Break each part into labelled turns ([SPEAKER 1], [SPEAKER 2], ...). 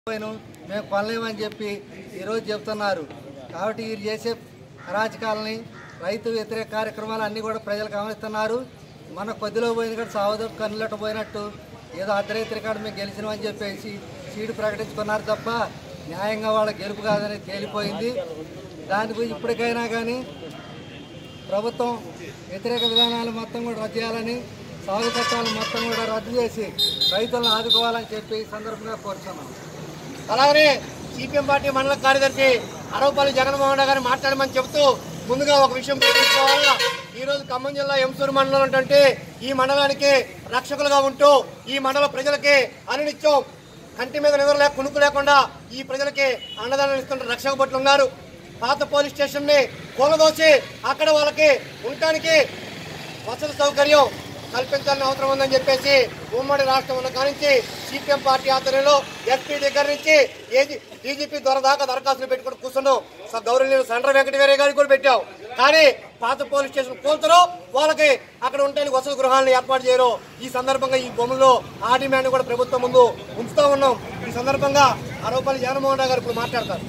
[SPEAKER 1] పోయిన మేము కొనలేమని చెప్పి ఈరోజు చెప్తున్నారు కాబట్టి వీరు చేసే అరాచకాలని రైతు వ్యతిరేక కార్యక్రమాలు అన్నీ కూడా ప్రజలు గమనిస్తున్నారు మన కొద్దిలో పోయిన కూడా సావదు కన్నులట పోయినట్టు ఏదో అర్ధరైతుల కాడ మేము గెలిచినామని చెప్పేసి సీటు ప్రకటించుకున్నారు తప్ప న్యాయంగా వాళ్ళ గెలుపు కాదని తేలిపోయింది దాని గురించి ఇప్పటికైనా కానీ ప్రభుత్వం వ్యతిరేక విధానాలు మొత్తం కూడా రద్దు చేయాలని సాగు చట్టాలు మొత్తం కూడా రద్దు చేసి రైతులను ఆదుకోవాలని చెప్పి ఈ సందర్భంగా కోరుతున్నాం
[SPEAKER 2] అలాగనే సిపిఎం పార్టీ మండల కార్యదర్శి అరవపల్లి జగన్మోహన్ రెడ్డి గారిని మాట్లాడమని చెబుతూ ముందుగా ఒక విషయం గుర్తుంచుకోవాలా ఈ రోజు ఖమ్మం జిల్లా ఎంసూరు మండలం అంటే ఈ మండలానికి రక్షకులుగా ఉంటూ ఈ మండల ప్రజలకి అనునిత్యం కంటి మీద నిద్ర లేక కునుకు లేకుండా ఈ ప్రజలకి అండదానం ఇస్తున్న రక్షక భటులు ఉన్నారు పాత పోలీస్ స్టేషన్ ని కూలదోసి అక్కడ వాళ్ళకి ఉండటానికి వసతి సౌకర్యం కల్పించాలని అవసరం ఉందని చెప్పేసి ఉమ్మడి రాష్ట్రం ఉన్న కానించి సిపిఎం పార్టీ ఆధ్వర్యంలో ఎస్పీ దగ్గర నుంచి ఏజీ డీజీపీ ద్వారా దాకా దరఖాస్తులు పెట్టుకుని కూర్చున్నాం స- గౌరవనీయులు సండ్ర వెంకటవీరయ్య గారికి కూడా పెట్టాం కానీ పాత పోలీస్ స్టేషన్ కూల్చరు వాళ్ళకి అక్కడ ఉండడానికి వసతి గృహాలను ఏర్పాటు చేయరు ఈ సందర్భంగా ఈ బొమ్మలో ఆ డిమాండ్ కూడా ప్రభుత్వం ముందు ఉంచుతా ఉన్నాం ఈ సందర్భంగా అరవపల్లి జగన్మోహన్ రావు గారు ఇప్పుడు మాట్లాడతారు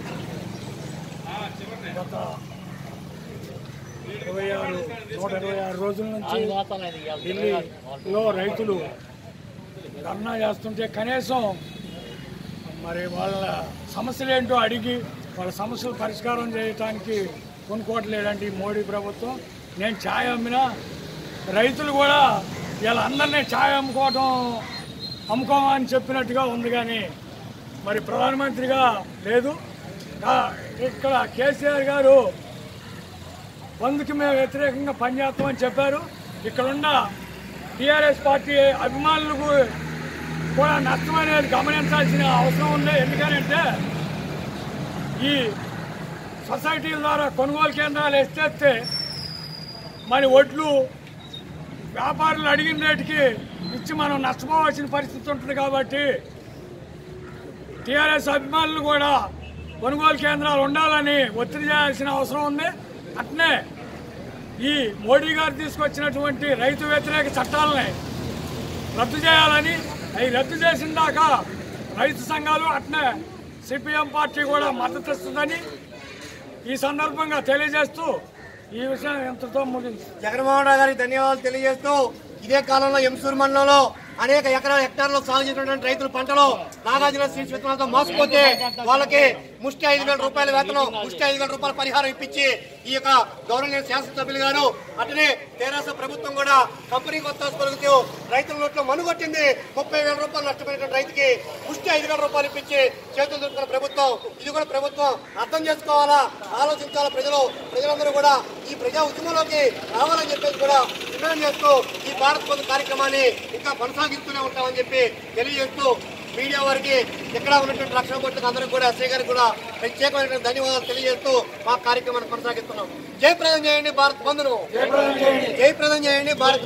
[SPEAKER 3] ఇరవై ఆరు నూట ఇరవై ఆరు రోజుల నుంచి ఢిల్లీలో రైతులు ధర్నా చేస్తుంటే కనీసం మరి వాళ్ళ సమస్యలు ఏంటో అడిగి వాళ్ళ సమస్యలు పరిష్కారం చేయడానికి కొనుక్కోవట్లేదండి ఈ మోడీ ప్రభుత్వం నేను ఛాయ్ అమ్మినా రైతులు కూడా వీళ్ళందరినీ ఛాయ్ అమ్ముకోవటం అమ్ముకోమని చెప్పినట్టుగా ఉంది కానీ మరి ప్రధానమంత్రిగా లేదు కా- ఇక్కడ కేసీఆర్ గారు బంద్కి మేము వ్యతిరేకంగా పనిచేస్తామని చెప్పారు ఇక్కడున్న టీఆర్ఎస్ పార్టీ అభిమానులకు కూడా నష్టం అనేది గమనించాల్సిన అవసరం ఉంది ఎందుకనంటే ఈ సొసైటీల ద్వారా కొనుగోలు కేంద్రాలు ఎత్తేస్తే మరి ఒడ్లు వ్యాపారులు అడిగిన రేటుకి ఇచ్చి మనం నష్టపోవాల్సిన పరిస్థితి ఉంటుంది కాబట్టి టీఆర్ఎస్ అభిమానులు కూడా కొనుగోలు కేంద్రాలు ఉండాలని ఒత్తిడి చేయాల్సిన అవసరం ఉంది అట్నే ఈ మోడీ గారు తీసుకొచ్చినటువంటి రైతు వ్యతిరేక చట్టాలని రద్దు చేయాలని అవి రద్దు చేసిన దాకా రైతు సంఘాలు అట్నే సిపిఎం పార్టీ కూడా మద్దతు ఇస్తుందని ఈ సందర్భంగా తెలియజేస్తూ ఈ విషయం ఎంతతో ముగించి
[SPEAKER 2] జగన్మోహన్ రావు గారికి ధన్యవాదాలు తెలియజేస్తూ ఇదే కాలంలో ఎంసూరు మండలంలో అనేక ఎకరాల హెక్టార్లో సాగు చేసినటువంటి రైతుల పంటలో నాగార్జున సీడ్స్ విత్తనాలతో మోసపోతే వాళ్ళకి ముష్టి ఐదు వేల రూపాయల వేతనం ముష్టి ఐదు వేల రూపాయల పరిహారం ఇప్పించి ఈ యొక్క గౌరవనీయ శాసనసభ్యులు గారు అట్లనే తెరాస ప్రభుత్వం కూడా కంపెనీ కొత్త పలుకుతూ రైతుల నోట్లో మనుగొట్టింది ముప్పై వేల రూపాయలు నష్టపోయినటువంటి రైతుకి ముష్టి ఐదు వేల రూపాయలు ఇప్పించి చేతులు దొరుకుతున్న ప్రభుత్వం ఇది కూడా ప్రభుత్వం అర్థం చేసుకోవాలా ఆలోచించాలా ప్రజలు ప్రజలందరూ కూడా ఈ ప్రజా ఉద్యమంలోకి రావాలని చెప్పేసి కూడా డిమాండ్ చేస్తూ ఈ భారత్ బంద్ కార్యక్రమాన్ని ఇంకా కొనసాగిస్తూనే ఉంటామని చెప్పి తెలియజేస్తూ మీడియా వారికి ఇక్కడ ఉన్నటువంటి రక్షణ భటులకు అందరికీ కూడా ఎస్ఐ గారికి కూడా ప్రత్యేకమైనటువంటి ధన్యవాదాలు తెలియజేస్తూ మా కార్యక్రమాన్ని కొనసాగిస్తున్నాం జయప్రదం చేయండి భారత్ బంద్ను జయప్రదం చేయండి భారత్